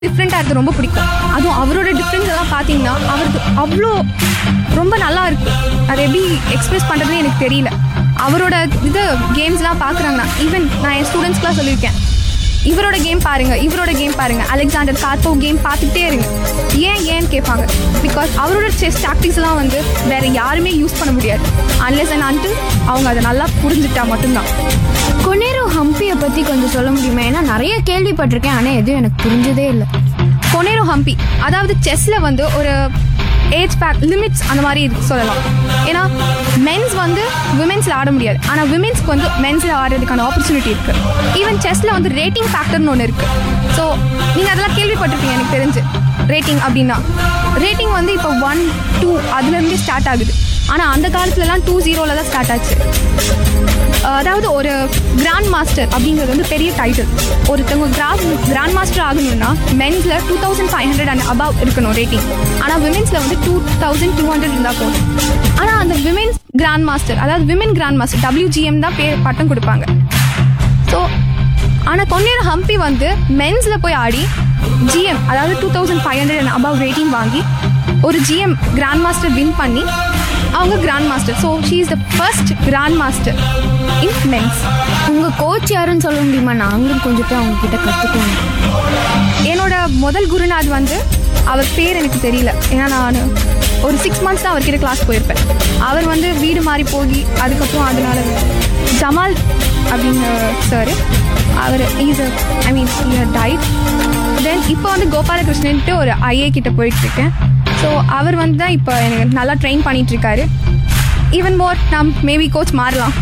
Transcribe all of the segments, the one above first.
டிஃப்ரெண்ட்டாக இருக்குது ரொம்ப பிடிக்கும் அதுவும் அவரோட டிஃப்ரென்ஸ் எல்லாம் பார்த்தீங்கன்னா அவருக்கு அவ்வளோ ரொம்ப நல்லா இருக்கு அதை எப்படி எக்ஸ்பிரஸ் பண்ணுறதுன்னு எனக்கு தெரியல அவரோட இது கேம்ஸ்லாம் பார்க்குறாங்கன்னா ஈவன் நான் என் ஸ்டூடெண்ட்ஸ்க்குலாம் சொல்லியிருக்கேன் இவரோட கேம் பாருங்க இவரோட கேம் பாருங்க அலெக்சாண்டர் கார்த்தோ கேம் பார்த்துட்டே இருங்க ஏன் ஏன்னு கேட்பாங்க பிகாஸ் அவரோட செஸ் டாக்டிக்ஸ் எல்லாம் வந்து வேற யாருமே யூஸ் பண்ண முடியாது அன்லெஸ் அண்ட் அன்ட்டு அவங்க அதை நல்லா புரிஞ்சுட்டா மட்டும்தான் கொனேரோ ஹம்பியை பற்றி கொஞ்சம் சொல்ல முடியுமா ஏன்னா நிறைய கேள்விப்பட்டிருக்கேன் ஆனால் எதுவும் எனக்கு புரிஞ்சதே இல்லை கொனேரோ ஹம்பி அதாவது செஸ்ல வந்து ஒரு ஏஜ் பேக் லிமிட்ஸ் அந்த மாதிரி இருக்கு சொல்லலாம் ஏன்னா மென்ஸ் வந்து விமென்ஸில் ஆட முடியாது ஆனால் விமென்ஸ்க்கு வந்து மென்ஸில் ஆடுறதுக்கான ஆப்பர்ச்சுனிட்டி இருக்கு ஈவன் செஸ்ல வந்து ரேட்டிங் ஃபேக்டர்னு ஒன்று இருக்கு ஸோ நீங்கள் அதெல்லாம் கேள்விப்பட்டிருப்பீங்க எனக்கு தெரிஞ்சு ரேட்டிங் அப்படின்னா ரேட்டிங் வந்து இப்போ ஒன் டூ அதுலேருந்தே ஸ்டார்ட் ஆகுது ஆனால் அந்த காலத்துலலாம் டூ ஜீரோவில் தான் ஸ்டார்ட் ஆச்சு அதாவது ஒரு கிராண்ட் மாஸ்டர் அப்படிங்கிறது வந்து பெரிய டைட்டில் ஒருத்தவங்க கிராஸ் கிராண்ட் மாஸ்டர் ஆகணும்னா மென்ஸில் two thousand five hundred and above இருக்கணும் ரேட்டிங் ஆனால் விமென்ஸில் வந்து டூ தௌசண்ட் டூ ஹண்ட்ரட் இருந்தால் போதும் ஆனால் அந்த விமென்ஸ் கிராண்ட் மாஸ்டர் அதாவது விமென் கிராண்ட் மாஸ்டர் டபிள்யூஜிஎம் தான் பேர் பட்டம் கொடுப்பாங்க ஸோ ஆனால் கொன்னேர ஹம்பி வந்து மென்ஸில் போய் ஆடி ஜிஎம் அதாவது two thousand five hundred and above rating வாங்கி ஒரு ஜிஎம் கிராண்ட் மாஸ்டர் வின் பண்ணி அவங்க grand master so she is the first grand master in men's உங்கள் கோச் யாருன்னு சொல்ல முடியுமா நாங்களும் கொஞ்சம் போய் அவங்க கிட்ட கற்றுக்கணும் என்னோட முதல் குருநாத் வந்து அவர் பேர் எனக்கு தெரியல ஏன்னா நான் ஒரு சிக்ஸ் மந்த்ஸ் தான் அவர்கிட்ட கிளாஸ் போயிருப்பேன் அவர் வந்து வீடு மாறி போய் அதுக்கப்புறம் அதனால ஜமால் அப்படின்னு சார் அவர் is I mean tight then இப்போ வந்து கோபாலகிருஷ்ணன்ட்டு ஒரு ஐஏ கிட்ட போயிட்டு இருக்கேன் ஸோ அவர் வந்து தான் இப்போ எனக்கு நல்லா ட்ரெயின் பண்ணிட்டு இருக்காரு ஈவன் மோர் நான் மேபி கோச் மாறலாம்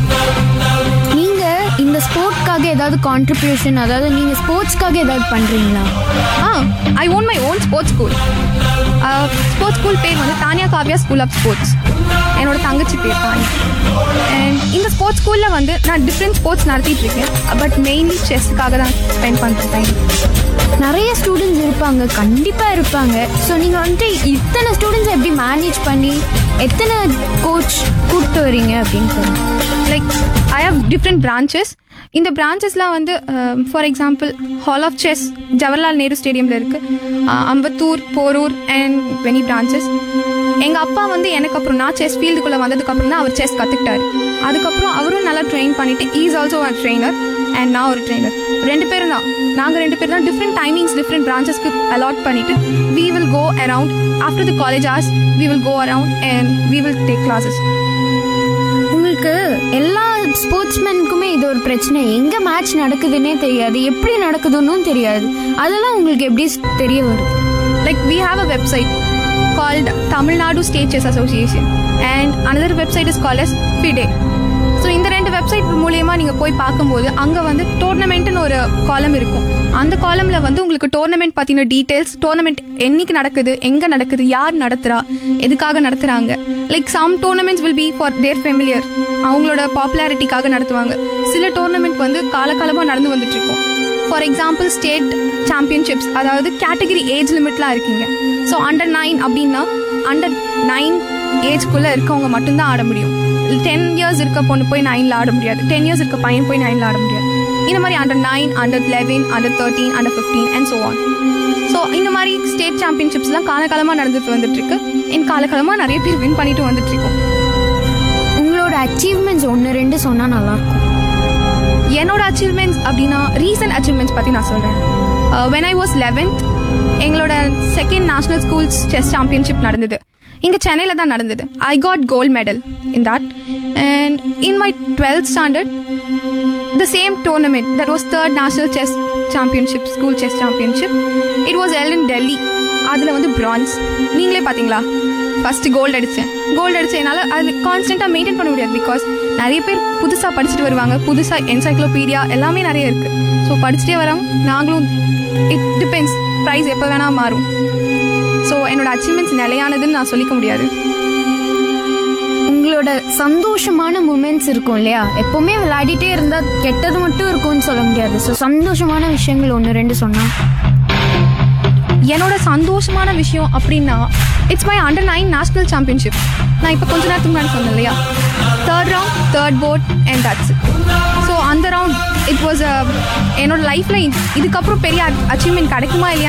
நீங்கள் இந்த ஸ்போர்ட்காக ஏதாவது கான்ட்ரிபியூஷன் அதாவது நீங்கள் ஸ்போர்ட்ஸ்க்காக ஏதாவது பண்ணுறீங்களா ஆ I own my own sports school sports school பேர் வந்து Thaniya Kavya school of sports என்னோட தங்கச்சி பேர் தானி அண்ட் இந்த ஸ்போர்ட்ஸ் ஸ்கூலில் வந்து நான் டிஃப்ரெண்ட் ஸ்போர்ட்ஸ் நடத்திட்டு இருக்கேன் பட் மெயின்லி செஸ்ஸுக்காக தான் ஸ்பெண்ட் பண்ணுற டைம் நிறைய ஸ்டூடெண்ட்ஸ் இருப்பாங்க கண்டிப்பாக இருப்பாங்க ஸோ நீங்கள் வந்துட்டு இத்தனை ஸ்டூடெண்ட்ஸை எப்படி மேனேஜ் பண்ணி எத்தனை கோச் கூப்பிட்டு வரீங்க அப்படின்னு சொல்லுங்க like I have different branches இந்த பிரான்ச்சஸ்லாம் வந்து for example hall of chess Jawaharlal Nehru ஸ்டேடியமில் இருக்குது Ambattur Porur and many branches எங்கள் அப்பா வந்து எனக்கு அப்புறம் நான் செஸ் ஃபீல்டுக்குள்ளே வந்ததுக்கப்புறம் தான் அவர் செஸ் கற்றுக்கிட்டாரு அதுக்கப்புறம் அவரும் நல்லா ட்ரெயின் பண்ணிட்டு is also a trainer and நான் ஒரு ட்ரெயினர் ரெண்டு பேரும் தான் நாங்கள் ரெண்டு பேரும் தான் டிஃப்ரெண்ட் டைமிங்ஸ் டிஃப்ரெண்ட் பிரான்ச்சஸ்க்கு அலாட் பண்ணிட்டு we will go around after the college hours we will go around and we will take classes உங்களுக்கு எல்லா ஸ்போர்ட்ஸ்மேனுக்குமே இது ஒரு பிரச்சனை எங்கே மேட்ச் நடக்குதுன்னே தெரியாது எப்படி நடக்குதுன்னு தெரியாது அதெல்லாம் உங்களுக்கு எப்படி தெரிய வரும் like we have a website called Tamil Nadu State Chess Association and another website is called as FIDE so இந்த ரெண்டு வெப்சைட் மூலியமா நீங்க போய் பார்க்கும்போது அங்க வந்து டோர்னமெண்ட்னு ஒரு காலம் இருக்கும் அந்த காலம்ல வந்து உங்களுக்கு டோர்னமெண்ட் பத்தின டீடைல்ஸ் டோர்னமெண்ட் என்னைக்கு நடக்குது எங்க நடக்குது யார் நடத்துறா எதுக்காக நடத்துறாங்க like some tournaments will be for their familiar அவங்களோட பாப்புலாரிட்டிக்காக நடத்துவாங்க சில டோர்னமெண்ட் வந்து காலகாலமா நடந்து வந்துட்டு இருக்கும் ஃபார் எக்ஸாம்பிள் ஸ்டேட் சாம்பியன்ஷிப்ஸ் அதாவது கேட்டகரி ஏஜ் லிமிட்லாம் இருக்கீங்க ஸோ அண்டர் நைன் அப்படின்னா அண்டர் நைன் ஏஜ்குள்ளே இருக்கவங்க மட்டும்தான் ஆட முடியும் டென் இயர்ஸ் இருக்க பொண்ணு போய் நைனில் ஆட முடியாது டென் இயர்ஸ் இருக்க பையன் போய் நைனில் ஆட முடியாது இந்த மாதிரி under nine under eleven under thirteen under fifteen and so on so இந்த மாதிரி ஸ்டேட் சாம்பியன்ஷிப்ஸ்லாம் காலகாலமாக நடந்துட்டு வந்துட்டு இருக்கு என் காலகாலமாக நிறைய பேர் வின் பண்ணிட்டு வந்துட்டு இருக்கோம் உங்களோட அச்சீவ்மெண்ட்ஸ் ஒன்று ரெண்டு சொன்னால் நல்லாயிருக்கும் என்னோட அச்சீவ்மெண்ட்ஸ் அப்படின்னா ரீசன்ட் அச்சீவ்மெண்ட்ஸ் பற்றி நான் சொல்கிறேன் வென் ஐ வாஸ் லெவன்த் எங்களோட second national schools chess championship நடந்தது இங்கே சென்னையில் தான் நடந்தது I got gold medal in that and in my twelfth standard the same tournament that was third national chess championship school chess championship it was held in delhi அதில் வந்து France நீங்களே பார்த்தீங்களா first gold அடித்தேன் gold அடிச்சதுனால அது கான்ஸ்டண்ட்டாக maintain பண்ண முடியாது பிகாஸ் நிறைய பேர் புதுசாக படிச்சுட்டு வருவாங்க புதுசாக என்சைக்ளோபீடியா எல்லாமே நிறைய இருக்குது ஸோ படிச்சுட்டே வரோம் நாங்களும் இட் டிபெண்ட்ஸ் ப்ரைஸ் எப்போ வேணால் மாறும் ஸோ என்னோட அச்சீவ்மெண்ட்ஸ் நிலையானதுன்னு நான் சொல்லிக்க முடியாது உங்களோட சந்தோஷமான மூமெண்ட்ஸ் இருக்கும் இல்லையா எப்பவுமே விளையாடிட்டே இருந்தா கெட்டது மட்டும் இருக்கும்னு சொல்ல முடியாது ஸோ சந்தோஷமான விஷயங்கள் ஒன்று ரெண்டு சொன்னா என்னோட சந்தோஷமான விஷயம் அப்படின்னா it's my under nine national championship நான் இப்போ கொஞ்ச நேரத்துக்கு முன்னாடி சொன்னேன் இல்லையா third round third board and that's so அந்த ரவுண்ட் இட் வாஸ் என்னோட லைஃப்பில் இதுக்கப்புறம் பெரிய அச்சீவ்மெண்ட் கிடைக்குமா இல்லையா